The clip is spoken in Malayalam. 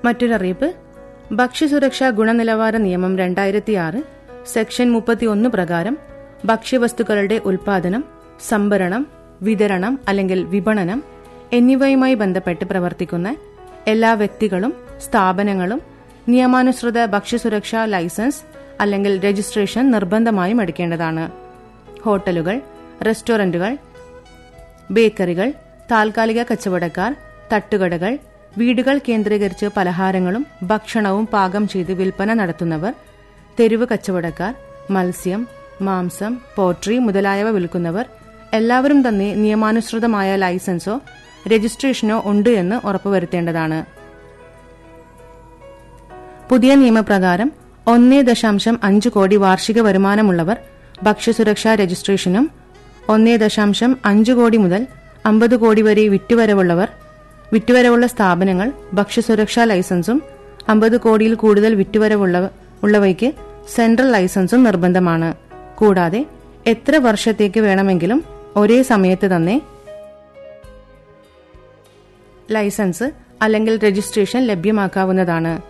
മറ്റൊരറിയിപ്പ് ഭക്ഷ്യസുരക്ഷാ ഗുണനിലവാര നിയമം രണ്ടായിരത്തി ആറ് സെക്ഷൻ മുപ്പത്തിയൊന്ന് പ്രകാരം ഭക്ഷ്യവസ്തുക്കളുടെ ഉൽപാദനം സംഭരണം വിതരണം അല്ലെങ്കിൽ വിപണനം എന്നിവയുമായി ബന്ധപ്പെട്ട് പ്രവർത്തിക്കുന്ന എല്ലാ വ്യക്തികളും സ്ഥാപനങ്ങളും നിയമാനുസൃത ഭക്ഷ്യസുരക്ഷാ ലൈസൻസ് അല്ലെങ്കിൽ രജിസ്ട്രേഷൻ നിർബന്ധമായും എടുക്കേണ്ടതാണ് ഹോട്ടലുകൾ റെസ്റ്റോറന്റുകൾ ബേക്കറികൾ താൽക്കാലിക കച്ചവടക്കാർ തട്ടുകടകൾ വീടുകൾ കേന്ദ്രീകരിച്ച് പലഹാരങ്ങളും ഭക്ഷണവും പാകം ചെയ്ത് വിൽപ്പന നടത്തുന്നവർ തെരുവ് കച്ചവടക്കാർ മത്സ്യം മാംസം പോട്രി മുതലായവ വിൽക്കുന്നവർ എല്ലാവരും തന്നെ നിയമാനുസൃതമായ ലൈസൻസോ രജിസ്ട്രേഷനോ ഉണ്ട് എന്ന് ഉറപ്പുവരുത്തേണ്ടതാണ് പുതിയ നിയമപ്രകാരം ഒന്നേ ദശാംശം അഞ്ച് കോടി വാർഷിക വരുമാനമുള്ളവർ ഭക്ഷ്യസുരക്ഷാ രജിസ്ട്രേഷനും ഒന്നേ ദശാംശം അഞ്ച് കോടി മുതൽ അമ്പത് കോടി വരെ വിറ്റുവരവുള്ളവർ വിറ്റുവരവുള്ള സ്ഥാപനങ്ങൾ ഭക്ഷ്യസുരക്ഷാ ലൈസൻസും അമ്പത് കോടിയിൽ കൂടുതൽ വിറ്റുവരവുള്ള ഉള്ളവയ്ക്ക് സെൻട്രൽ ലൈസൻസും നിർബന്ധമാണ് കൂടാതെ എത്ര വർഷത്തേക്ക് വേണമെങ്കിലും ഒരേ സമയത്ത് തന്നെ ലൈസൻസ് അല്ലെങ്കിൽ രജിസ്ട്രേഷൻ ലഭ്യമാക്കാവുന്നതാണ്